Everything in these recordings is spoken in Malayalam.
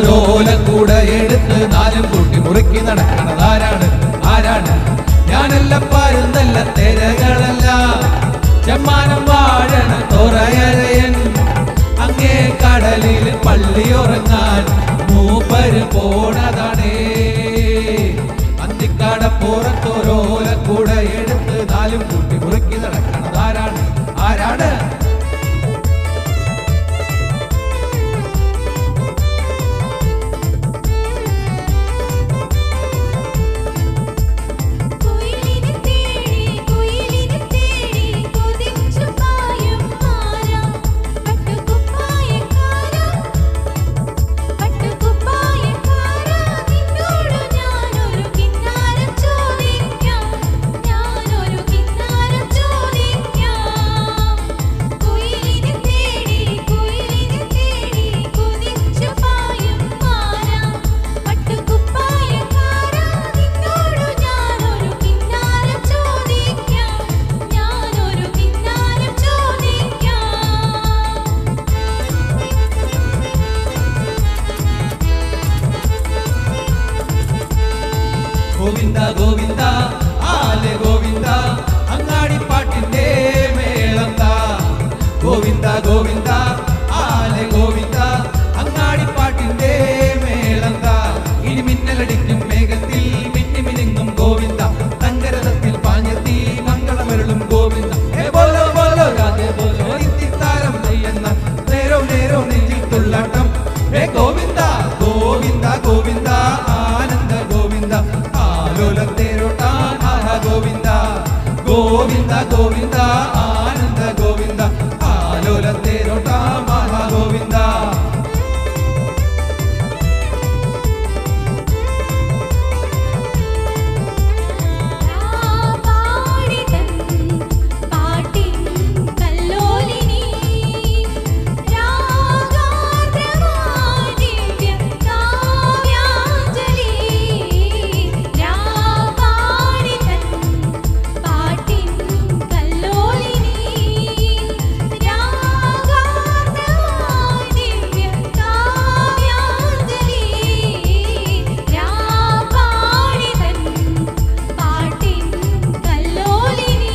പുറത്തോരോലക്കൂടെ എടുത്ത് നാലും കൂട്ടി മുറുക്കി നടക്കണത് ആരാണ് ആരാണ് ഞാനല്ല പാരുന്നല്ല തെരകളല്ല ചെമ്മാനം വാഴണ തുറയരയൻ അങ്ങേ കടലിൽ പള്ളിയുറങ്ങാൻ മൂപ്പര് പോണതാണേ അന്തിക്കട പുറത്തോരോലക്കൂടെ എടുത്ത് നാലും കൂട്ടി മുറുക്കി നടക്കണത് ആരാണ് ആരാണ് കുയിലിനെ തേടി കുയിലിനെ തേടി കൊതിച്ചു പായും മാരാ പട്ടുകുപ്പായക്കാരാ പട്ടുകുപ്പായക്കാരാ നിന്നോട് ഞാനൊരു കിന്നാരം ചോദിക്കാം ഞാനൊരു കിന്നാരം ചോദിക്കാം കുയിലിനെ തേടി കുയിലിനെ തേടി കൊതിച്ചു പായും മാരാ പട്ടുകുപ്പായക്കാരാ നിന്നോട് ഞാനൊരു കിന്നാരം ചോദിക്കാം ഞാനൊരു കിന്നാരം ചോദിക്കാം ഗോവിന്ദ ഗോവിന്ദ ആലെ ഗോവിന്ദ അങ്ങാടി പാട്ടിന്റെ മേളം താ ഗോവിന്ദ ഗോവിന്ദ ആലെ ഗോവിന്ദ അങ്ങാടി പാട്ടിന്റെ മേളം താ ഇനി മിന്നലടിക്കും മേഘത്തിൽ മിന്നി മിനുങ്ങും ഗോവിന്ദ തങ്കരഥത്തിൽ പാഞ്ഞെത്തി മംഗളമരുളും ഗോവിന്ദ ഏ ബോലോ ബോലോ രാധേ ബോലോ ഇന്ത്യത്താരം ചെയ്യുന്ന നേരോ നേരോ നെഞ്ചിൽ തുള്ളാട്ടം ഏ ഗോവിന്ദ ഗോവിന്ദ ഗോവിന്ദ ആനന്ദ ഗോവിന്ദ ആലോലം തേരോട്ടാൻ ആഹ ഗോവിന്ദ ഗോവിന്ദ ഗോവിന്ദ ആനന്ദ ഗോവിന്ദ ആലോലം തേരോട്ടാൻ ആഹ ഗോവിന്ദ രാപാടിതൻ പാട്ടിൻ കല്ലോലിനി രാഗാർദ്രമാദിവ്യ കാവ്യാഞ്ജലി രാപാടിതൻ പാട്ടിൻ കല്ലോലിനി രാഗാർദ്രമാദിവ്യ കാവ്യാഞ്ജലി രാപാടിതൻ പാട്ടിൻ കല്ലോലിനി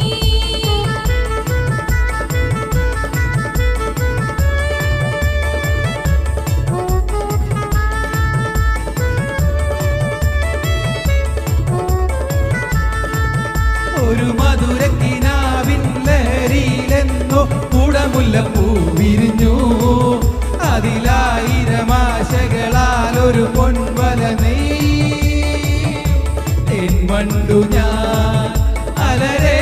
ഒരു മധുരക്കിനാവിൻ ലഹരിയിലെന്നോ കുടമുല്ലപ്പൂ വിരിഞ്ഞു അതിലായിരം ആശകളാൽ ഒരു പൊൻവല നെയ്മണ്ടു ഞാൻ അലരേ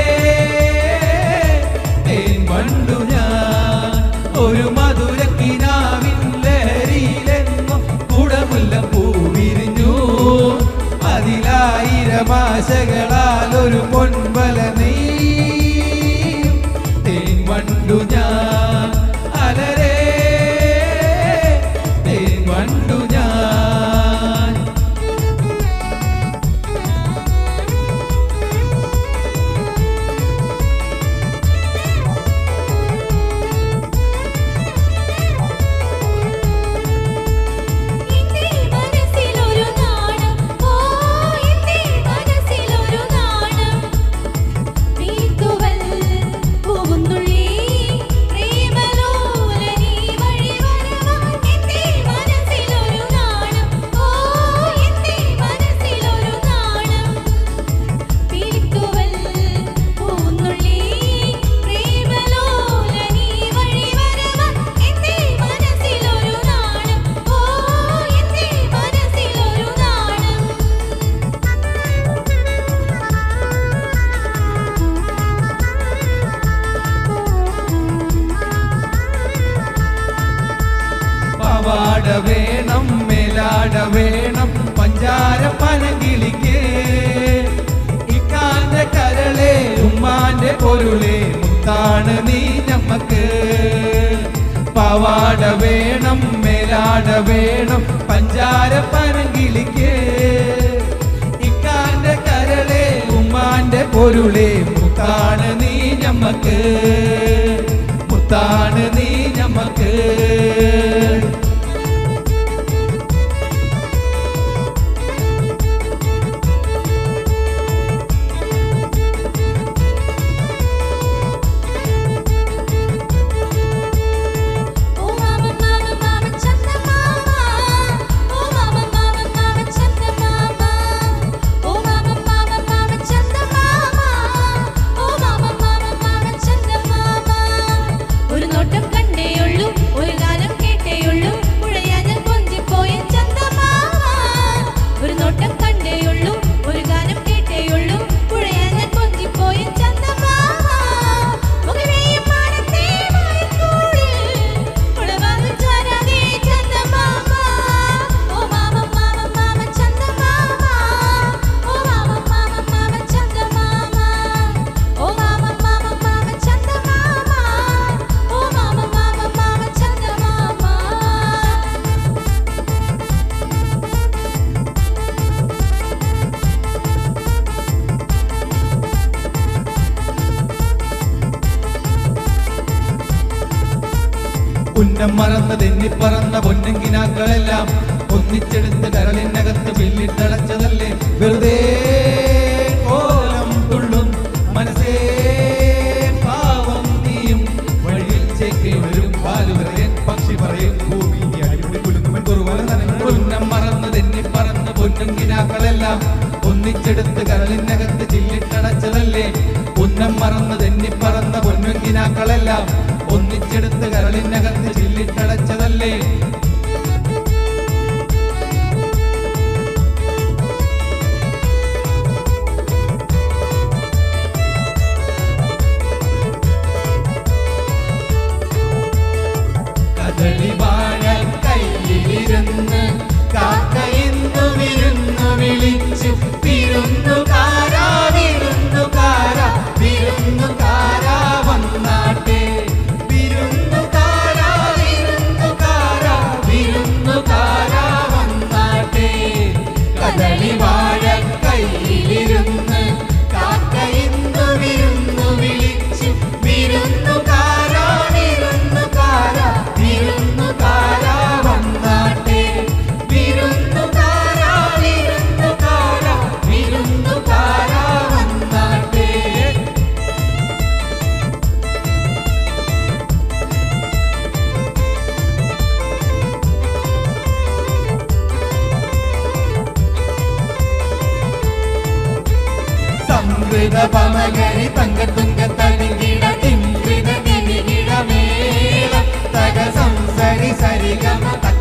തേൻവണ്ടു ഞാൻ ഒരു മധുരക്കിനാവിൻ ലഹരിയിലെന്നോ കുടമുല്ലപ്പൂ വിരിഞ്ഞു അതിലായിരം ആശകളാൽ ഒരു പൊൻവല നെയ്യും തേൻവണ്ടു ഞാൻ അലരേ തേൻവണ്ടു ഞാൻ എന്റെ മനസ്സിലൊരു നാണം ഓ എന്റെ മനസ്സിലൊരു നാണം വീട്ടുവൽ പൂവുന്നുള്ളി പ്രേമലോലനി വഴി വരവാൻ എന്റെ മനസ്സിലൊരു നാണം ഓ എന്റെ മനസ്സിലൊരു നാണം വീട്ടുവൽ പൂവുന്നുള്ളി പ്രേമലോലനി വഴി വരവാൻ എന്റെ മനസ്സിലൊരു നാണം ഓ എന്റെ മനസ്സിലൊരു നാണം പവാട വേണം മേലാട വേണം പഞ്ചാര പനകിളിക്ക് ഇക്കാന്റെ കരളെ ഉമ്മാന്റെ പൊരുളെ മുത്താണ് നീ ഞമ്മക്ക് പവാട വേണം മേലാട വേണം പഞ്ചാര പനകിളിക്ക് ഇക്കാന്റെ കരളെ ഉമ്മാന്റെ പൊരുളെ മുത്താണ് നീ ഞമ്മക്ക് മുത്താണ് നീ ഞമ്മക്ക് ഉന്നം മറന്ന് തെന്നിപ്പറന്ന പൊന്നെങ്കിനാക്കളെല്ലാം ഒന്നിച്ചെടുത്ത് കരളിനകത്ത് വെല്ലിട്ടടച്ചതല്ലേ വെറുതെ കോലം തുള്ളും മനസ്സേ പാവം നീയും വഴിയിൽ ചേക്കെ വരും പാലുകരയൻ പക്ഷി പറയും ഭൂമി അടിപൊളി കുലുങ്ങുമൻ കുറുവല നനയും ഉന്നം മറന്ന് തെന്നിപ്പറന്ന പൊന്നെങ്കിനാക്കളെല്ലാം ഒന്നിച്ചെടുത്ത് കരളിനകത്ത് ചില്ലിട്ടടച്ചതല്ലേ ഉന്നം മറന്ന് തെന്നിപ്പറന്ന പൊന്നെങ്കിനാക്കളെല്ലാം ഒന്നിച്ചെടുത്ത് കരളിനകത്ത് ചില്ലിട്ടടച്ചതല്ലേ കദളി വാഴ കയ്യിലിരുന്ന് കാക്കയിന്നു വിരുന്നു വിളിച്ചു വിരുന്നുകാരാ വിരുന്നുകാരാ വിരുന്നുകാരാ വന്നാട്ടെ വിരുന്നുകാരാ വിരുന്നുകാരാ വിരുന്നുകാരാ വന്നാട്ടെ കദളി വാഴ കയ്യിലിരുന്ന് കാക്കയിന്നു വിരുന്നു വിളിച്ചു വിരുന്നുകാരാ വിരുന്നുകാരാ വിരുന്നുകാരാ വന്നാട്ടെ വിരുന്നുകാരാ വിരുന്നുകാരാ വിരുന്നുകാരാ വന്നാട്ടെ സംവൃത പമകരി തങ്കത്തുങ്ക തടികിട തിങ്കൃത തിരികിട മേള തക സംസരി സരിഗമ